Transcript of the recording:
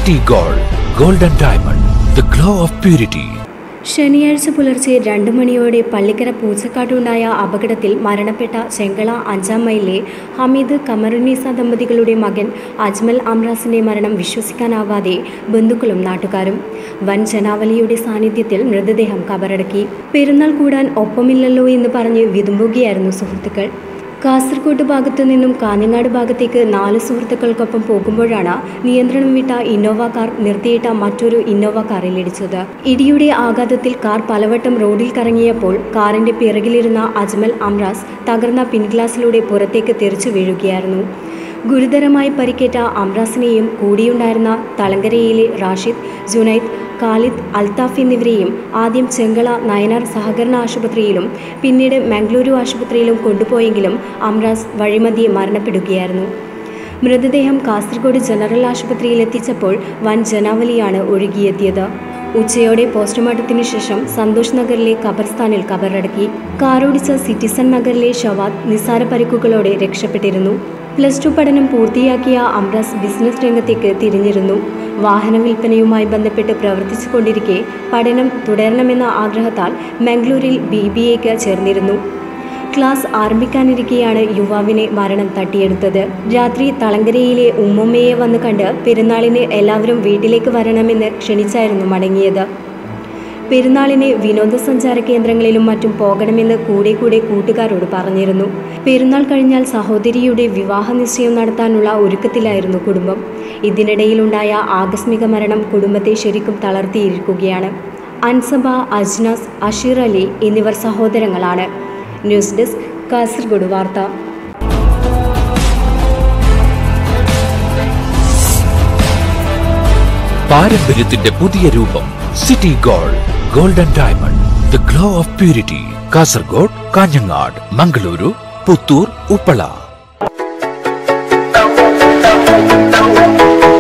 city Gold golden diamond the glow of purity ശനിയാഴ്ച പുലർച്ചെ രണ്ട് മണിയോടെ പള്ളിക്കര പൂച്ചക്കാട്ടുണ്ടായ അപകടത്തിൽ മരണപ്പെട്ട ചെങ്കള അഞ്ചാം മൈലിലെ ഹമീദ് കമറുന്നീസ ദമ്പതികളുടെ മകൻ അജ്മൽ അമ്രാസിന്റെ മരണം വിശ്വസിക്കാനാവാതെ ബന്ധുക്കളും നാട്ടുകാരും വൻ ജനാവലിയുടെ സാന്നിധ്യത്തിൽ മൃതദേഹം കബറടക്കി പെരുന്നാൾ കൂടാൻ ഒപ്പമില്ലല്ലോ എന്ന് പറഞ്ഞ് വിതുമ്പുകയായിരുന്നു സുഹൃത്തുക്കൾ കാസർഗോഡ് ഭാഗത്തു നിന്നും കാഞ്ഞങ്ങാട് ഭാഗത്തേക്ക് നാല് സുഹൃത്തുക്കൾക്കൊപ്പം പോകുമ്പോഴാണ് നിയന്ത്രണം വിട്ട ഇന്നോവ കാർ നിർത്തിയിട്ട മറ്റൊരു ഇന്നോവ കാറിൽ ഇടിച്ചത് ഇടിയുടെ ആഘാതത്തിൽ കാർ പലവട്ടം റോഡിൽ കറങ്ങിയപ്പോൾ കാറിന്റെ പിറകിലിരുന്ന അജ്മൽ അമ്രാസ് തകർന്ന പിൻഗ്ലാസിലൂടെ പുറത്തേക്ക് തെറിച്ചു വീഴുകയായിരുന്നു ഗുരുതരമായി പരിക്കേറ്റ അമ്രാസിനെയും കൂടിയുണ്ടായിരുന്ന തളങ്കരയിലെ റാഷിദ് ജുനൈദ് ഖാലിദ് അൽത്താഫ് എന്നിവരെയും ആദ്യം ചെങ്കള നയനാർ സഹകരണ ആശുപത്രിയിലും പിന്നീട് മംഗളൂരു ആശുപത്രിയിലും കൊണ്ടുപോയെങ്കിലും അമ്രാസ് വഴിമതിയെ മരണപ്പെടുകയായിരുന്നു മൃതദേഹം കാസർഗോഡ് ജനറൽ ആശുപത്രിയിൽ എത്തിച്ചപ്പോൾ വൻ ജനാവലിയാണ് ഒഴുകിയെത്തിയത് ഉച്ചയോടെ പോസ്റ്റ്മോർട്ടത്തിന് ശേഷം സന്തോഷ് നഗറിലെ ഖബർസ്ഥാനിൽ കബറടക്കി കാറോടിച്ച സിറ്റിസൺ നഗറിലെ ഷവാദ് നിസ്സാര പരിക്കുകളോടെ രക്ഷപ്പെട്ടിരുന്നു പ്ലസ് ടു പഠനം പൂർത്തിയാക്കിയ അംറാസ് ബിസിനസ് രംഗത്തേക്ക് തിരിഞ്ഞിരുന്നു വാഹന വിൽപ്പനയുമായി ബന്ധപ്പെട്ട് പ്രവർത്തിച്ചു കൊണ്ടിരിക്കെ പഠനം തുടരണമെന്ന ആഗ്രഹത്താൽ മംഗളൂരിൽ ബി ബി എക്ക് ചേർന്നിരുന്നു ക്ലാസ് ആരംഭിക്കാനിരിക്കെയാണ് യുവാവിനെ മരണം തട്ടിയെടുത്തത് രാത്രി തളങ്കരയിലെ ഉമ്മുമ്മയെ വന്ന് കണ്ട് പെരുന്നാളിന് എല്ലാവരും വീട്ടിലേക്ക് വരണമെന്ന് ക്ഷണിച്ചായിരുന്നു മടങ്ങിയത് പെരുന്നാളിന് വിനോദസഞ്ചാര കേന്ദ്രങ്ങളിലും മറ്റും പോകണമെന്ന് കൂടെ കൂടെ കൂട്ടുകാരോട് പറഞ്ഞിരുന്നു പെരുന്നാൾ കഴിഞ്ഞാൽ സഹോദരിയുടെ വിവാഹ നിശ്ചയം നടത്താനുള്ള ഒരുക്കത്തിലായിരുന്നു കുടുംബം ഇതിനിടയിലുണ്ടായ ആകസ്മിക മരണം കുടുംബത്തെ ശരിക്കും തളർത്തിയിരിക്കുകയാണ് അൻസബ അജ്നാസ് അഷീർ അലി എന്നിവർ സഹോദരങ്ങളാണ് ന്യൂസ് ഡെസ്ക് കാസർഗോഡ് വാർത്ത പാരമ്പര്യത്തിന്റെ പുതിയ രൂപം City Gold golden diamond the glow of purity Kasaragod Kanhangad Mangaluru Puttur Uppala